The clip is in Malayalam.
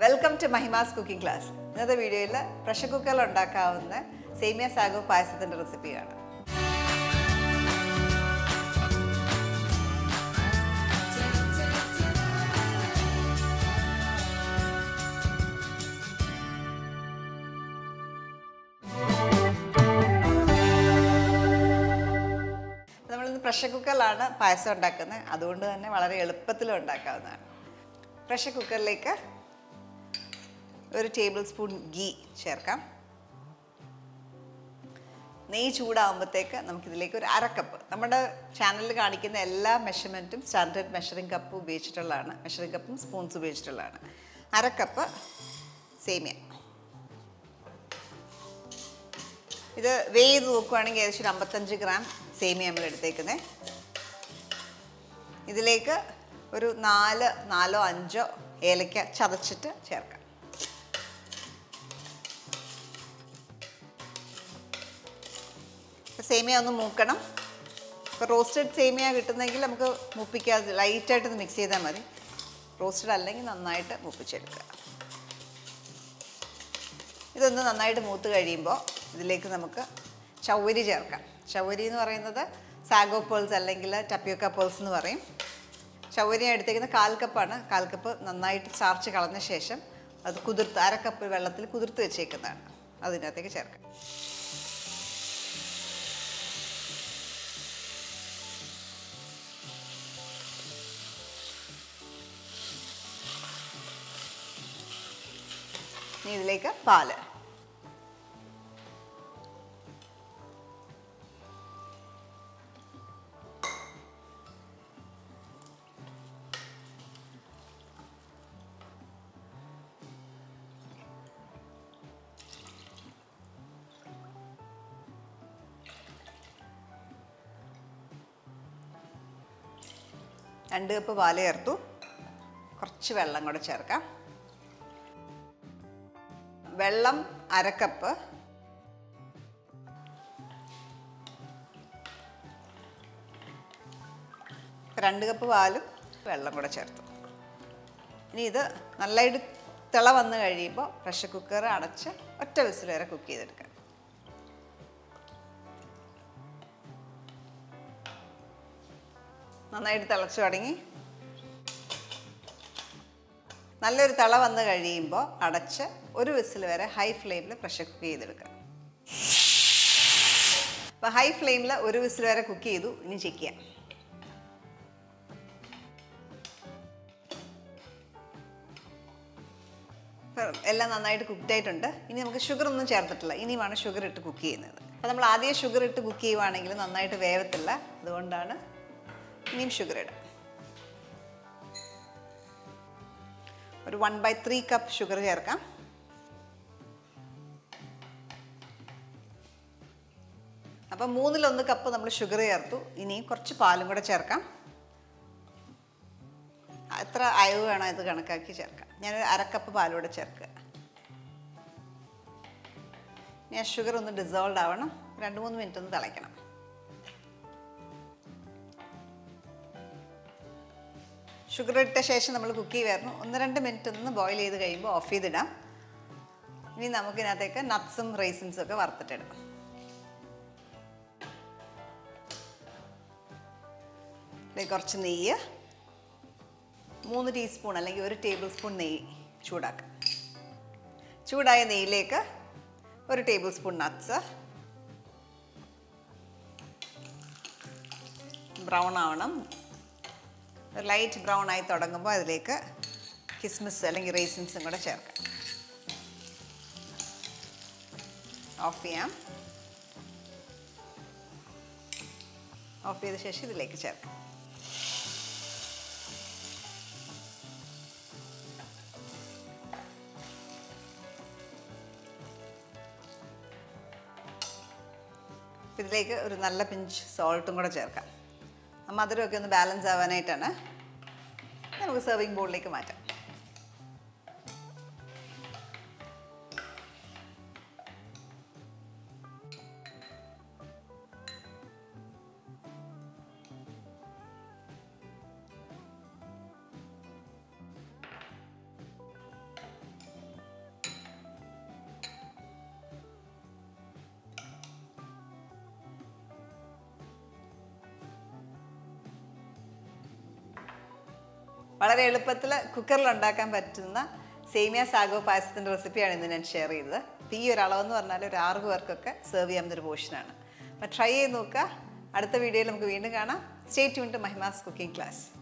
welcome to Mahima's cooking class ഇന്നത്തെ വീഡിയോയിൽ പ്രഷർ കുക്കറിൽ ഉണ്ടാക്കാവുന്ന സേമിയ സാഗോ പായസത്തിൻ്റെ റെസിപ്പി കാണാം നമ്മളിന്ന് പ്രഷർ കുക്കറിലാണ് പായസം ഉണ്ടാക്കുന്നത് അതുകൊണ്ട് തന്നെ വളരെ എളുപ്പത്തിൽ ഉണ്ടാക്കാവുന്നതാണ് പ്രഷർ കുക്കറിലേക്ക് ഒരു ടേബിൾ സ്പൂൺ ഗീ ചേർക്കാം നെയ്യ് ചൂടാകുമ്പോഴത്തേക്ക് നമുക്കിതിലേക്ക് ഒരു അരക്കപ്പ് നമ്മുടെ ചാനലിൽ കാണിക്കുന്ന എല്ലാ മെഷർമെൻറ്റും സ്റ്റാൻഡേർഡ് മെഷറിംഗ് കപ്പ് ഉപയോഗിച്ചിട്ടുള്ളതാണ് മെഷറിംഗ് കപ്പും സ്പൂൺസ് ഉപയോഗിച്ചിട്ടുള്ളതാണ് അരക്കപ്പ് സേമിയ ഇത് വേ ചെയ്ത് നോക്കുവാണെങ്കിൽ ഏകദേശം ഒരു അമ്പത്തഞ്ച് ഗ്രാം സേമിയ നമ്മൾ എടുത്തേക്കുന്നത് ഇതിലേക്ക് ഒരു നാല് നാലോ അഞ്ചോ ഏലക്ക ചതച്ചിട്ട് ചേർക്കാം സേമിയ ഒന്ന് മൂക്കണം ഇപ്പോൾ റോസ്റ്റഡ് സേമിയ കിട്ടുന്നെങ്കിൽ നമുക്ക് മുപ്പിക്കാതെ ലൈറ്റായിട്ട് ഒന്ന് മിക്സ് ചെയ്താൽ മതി റോസ്റ്റഡ് അല്ലെങ്കിൽ നന്നായിട്ട് മുപ്പിച്ചെടുക്കുക ഇതൊന്ന് നന്നായിട്ട് മൂത്ത് കഴിയുമ്പോൾ ഇതിലേക്ക് നമുക്ക് ചവ്വരി ചേർക്കാം ചവ്വരി എന്ന് പറയുന്നത് സാഗോ പേൾസ് അല്ലെങ്കിൽ ടപ്പിയോക്ക പേൾസ് എന്ന് പറയും ചവ്വരി ഞാൻ എടുത്തേക്കുന്ന കാൽ കപ്പാണ് കാൽ കപ്പ് നന്നായിട്ട് സ്റ്റാർച്ച് കളഞ്ഞ ശേഷം അത് കുതിർത്ത് അര കപ്പ് വെള്ളത്തിൽ കുതിർത്ത് വെച്ചേക്കുന്നതാണ് അതിനകത്തേക്ക് ചേർക്കാം ഇനി ഇതിലേക്ക് പാല് രണ്ട് കപ്പ് പാല് ചേർത്തു കുറച്ച് വെള്ളം കൂടെ ചേർക്കാം വെള്ളം അരക്കപ്പ് രണ്ട് കപ്പ് പാലും വെള്ളം കൂടെ ചേർത്തു ഇനി ഇത് നല്ലതായിട്ട് തിള വന്ന് കഴിയുമ്പോൾ പ്രഷർ കുക്കർ അടച്ച് ഒറ്റ വിസിൽ വരെ കുക്ക് ചെയ്തെടുക്കാം നന്നായിട്ട് തിളച്ചു തുടങ്ങി നല്ലൊരു തിള വന്ന് കഴിയുമ്പോൾ അടച്ച് ഒരു വിസിൽ വരെ ഹൈ ഫ്ലെയിമിൽ പ്രഷർ കുക്ക് ചെയ്തെടുക്കുക അപ്പോൾ ഹൈ ഫ്ലെയിമിൽ ഒരു വിസിൽ വരെ കുക്ക് ചെയ്തു ഇനി ചെക്ക് ചെയ്യാം ഇപ്പം എല്ലാം നന്നായിട്ട് കുക്ക്ഡ് ആയിട്ടുണ്ട് ഇനി നമുക്ക് ഷുഗർ ഒന്നും ചേർത്തിട്ടില്ല ഇനിയുമാണ് ഷുഗർ ഇട്ട് കുക്ക് ചെയ്യുന്നത് അപ്പോൾ നമ്മൾ ആദ്യം ഷുഗർ ഇട്ട് കുക്ക് ചെയ്യുവാണെങ്കിൽ നന്നായിട്ട് വേവത്തില്ല അതുകൊണ്ടാണ് ഇനിയും ഷുഗർ ഇടാം ഒരു one by three cup sugar ചേർക്കാം അപ്പം മൂന്നിലൊന്ന് കപ്പ് നമ്മൾ ഷുഗർ ചേർത്തു ഇനി കുറച്ച് പാലും കൂടെ ചേർക്കാം എത്ര അയവ് വേണോ ഇത് കണക്കാക്കി ചേർക്കാം ഞാനൊരു അരക്കപ്പ് പാലൂടെ ചേർക്കുക ഞാൻ ഷുഗർ ഒന്ന് ഡിസോൾവ് ആവണം രണ്ട് മൂന്ന് മിനിറ്റ് ഒന്ന് തിളയ്ക്കണം ഷുഗർ ഇട്ട ശേഷം നമ്മൾ കുക്ക് ചെയ്യുമായിരുന്നു ഒന്ന് രണ്ട് മിനിറ്റ് ഒന്ന് ബോയിൽ ചെയ്ത് കഴിയുമ്പോൾ ഓഫ് ചെയ്തിടാം ഇനി നമുക്കിതിനകത്തേക്ക് നട്ട്സും റൈസിൻസും ഒക്കെ വറുത്തിട്ടിടാം ഇതിലേക്ക് കുറച്ച് നെയ്യ് മൂന്ന് ടീസ്പൂൺ അല്ലെങ്കിൽ ഒരു ടേബിൾ സ്പൂൺ നെയ്യ് ചൂടാക്കാം ചൂടായ നെയ്യിലേക്ക് ഒരു ടേബിൾ സ്പൂൺ നട്ട്സ് ബ്രൗൺ ആവണം ലൈറ്റ് ബ്രൗൺ ആയി തുടങ്ങുമ്പോൾ അതിലേക്ക് കിസ്മിസ് അല്ലെങ്കിൽ റേസിൻസും കൂടെ ചേർക്കാം ഓഫ് ചെയ്യാം ഓഫ് ചെയ്ത ശേഷം ഇതിലേക്ക് ചേർക്കാം ഇതിലേക്ക് ഒരു നല്ല പിഞ്ച് സോൾട്ടും കൂടെ ചേർക്കാം ആ മധുരമൊക്കെ ഒന്ന് ബാലൻസ് ആവാനായിട്ടാണ് നമുക്ക് സെർവിങ് ബോളിലേക്ക് മാറ്റാം വളരെ എളുപ്പത്തിൽ കുക്കറിൽ ഉണ്ടാക്കാൻ പറ്റുന്ന സേമിയ സാഗോ പായസത്തിൻ്റെ റെസിപ്പിയാണ് ഇന്ന് ഞാൻ ഷെയർ ചെയ്തത് അപ്പോൾ ഈ ഒരു അളവെന്ന് പറഞ്ഞാൽ ഒരു ആറ് പേർക്കൊക്കെ സെർവ് ചെയ്യാവുന്ന ഒരു പോർഷനാണ് അപ്പോൾ ട്രൈ ചെയ്ത് നോക്കുക അടുത്ത വീഡിയോയിൽ നമുക്ക് വീണ്ടും കാണാം stay tune to Mahima's cooking class